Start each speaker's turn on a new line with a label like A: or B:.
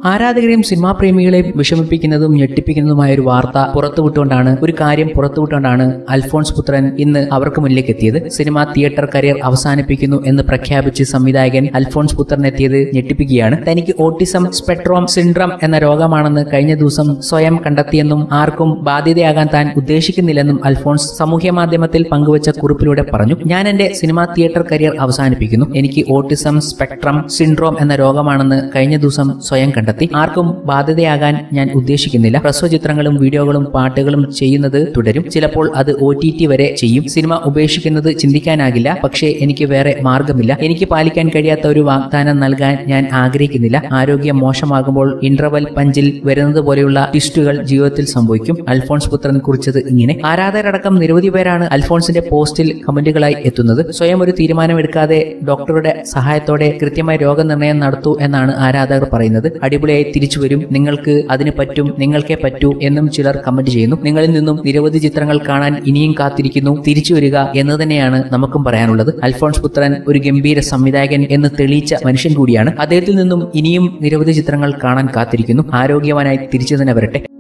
A: ആരാധകരെയും cinema പ്രേമികളെയും വിഷമിപ്പിക്കുന്നതും ഞെട്ടിപ്പിക്കുന്നതുമായ ഒരു വാർത്ത പുറത്തുവിട്ടുകൊണ്ടാണ് ഒരു കാര്യം പുറത്തുവിട്ടുകൊണ്ടാണ് അൽഫോൺസ് പുത്രൻ ഇന്ന് അവർക്ക് മുന്നിലേക്ക് എത്തിയത് സിനിമാ തിയേറ്റർ കരിയർ അവസാനിപ്പിക്കുന്നു എന്ന് പ്രഖ്യാപിച്ച് സംവിധായകൻ അൽഫോൺസ് പുത്രൻ എത്തിയത് ഞെട്ടിപ്പിക്കുകയാണ് തനിക്ക് ഓട്ടിസം സ്പെക്ട്രോം സിൻഡ്രം എന്ന രോഗമാണെന്ന് കഴിഞ്ഞ ദിവസം സ്വയം കണ്ടെത്തിയെന്നും ആർക്കും ബാധ്യതയാകാൻ താൻ ഉദ്ദേശിക്കുന്നില്ലെന്നും അൽഫോൺസ് സാമൂഹ്യ മാധ്യമത്തിൽ പങ്കുവച്ച കുറിപ്പിലൂടെ പറഞ്ഞു ഞാൻ എന്റെ സിനിമാ തിയേറ്റർ കരിയർ അവസാനിപ്പിക്കുന്നു എനിക്ക് ഓട്ടിസം സ്പെക്ട്രം സിൻഡ്രോം എന്ന രോഗമാണെന്ന് കഴിഞ്ഞ ദിവസം സ്വയം കണ്ടെത്തി ആർക്കും ബാധ്യതയാകാൻ ഞാൻ ഉദ്ദേശിക്കുന്നില്ല ഹ്രസ്വ ചിത്രങ്ങളും വീഡിയോകളും പാട്ടുകളും ചെയ്യുന്നത് തുടരും ചിലപ്പോൾ അത് ഒ ടി ടി വരെ ചെയ്യും സിനിമ ഉപേക്ഷിക്കുന്നത് ചിന്തിക്കാനാകില്ല പക്ഷേ എനിക്ക് വേറെ മാർഗമില്ല എനിക്ക് പാലിക്കാൻ കഴിയാത്ത ഒരു വാഗ്ദാനം നൽകാൻ ഞാൻ ആഗ്രഹിക്കുന്നില്ല ആരോഗ്യം മോശമാകുമ്പോൾ ഇന്റർവൽ പഞ്ചിൽ വരുന്നത് പോലെയുള്ള ട്വിസ്റ്റുകൾ ജീവിതത്തിൽ സംഭവിക്കും അൽഫോൺസ് പുത്രൻ കുറിച്ചത് ഇങ്ങനെ ആരാധകരടക്കം നിരവധി പേരാണ് അൽഫോൺസിന്റെ പോസ്റ്റിൽ കമന്റുകളായി എത്തുന്നത് സ്വയം ഒരു തീരുമാനമെടുക്കാതെ ഡോക്ടറുടെ സഹായത്തോടെ കൃത്യമായ രോഗനിർണയം നടത്തൂ എന്നാണ് ആരാധകർ പറയുന്നത് അടിപൊളിയായി തിരിച്ചു വരും നിങ്ങൾക്ക് അതിന് പറ്റും നിങ്ങൾക്കേ പറ്റൂ എന്നും ചിലർ കമന്റ് ചെയ്യുന്നു നിങ്ങളിൽ നിന്നും നിരവധി ചിത്രങ്ങൾ കാണാൻ ഇനിയും കാത്തിരിക്കുന്നു തിരിച്ചു വരിക എന്ന് തന്നെയാണ് നമുക്കും പറയാനുള്ളത് അൽഫോൺസ് പുത്രൻ ഒരു ഗംഭീര സംവിധായകൻ എന്ന് തെളിയിച്ച മനുഷ്യൻ കൂടിയാണ് അദ്ദേഹത്തിൽ നിന്നും ഇനിയും നിരവധി ചിത്രങ്ങൾ കാണാൻ കാത്തിരിക്കുന്നു ആരോഗ്യവാനായി തിരിച്ചു തന്നെ വരട്ടെ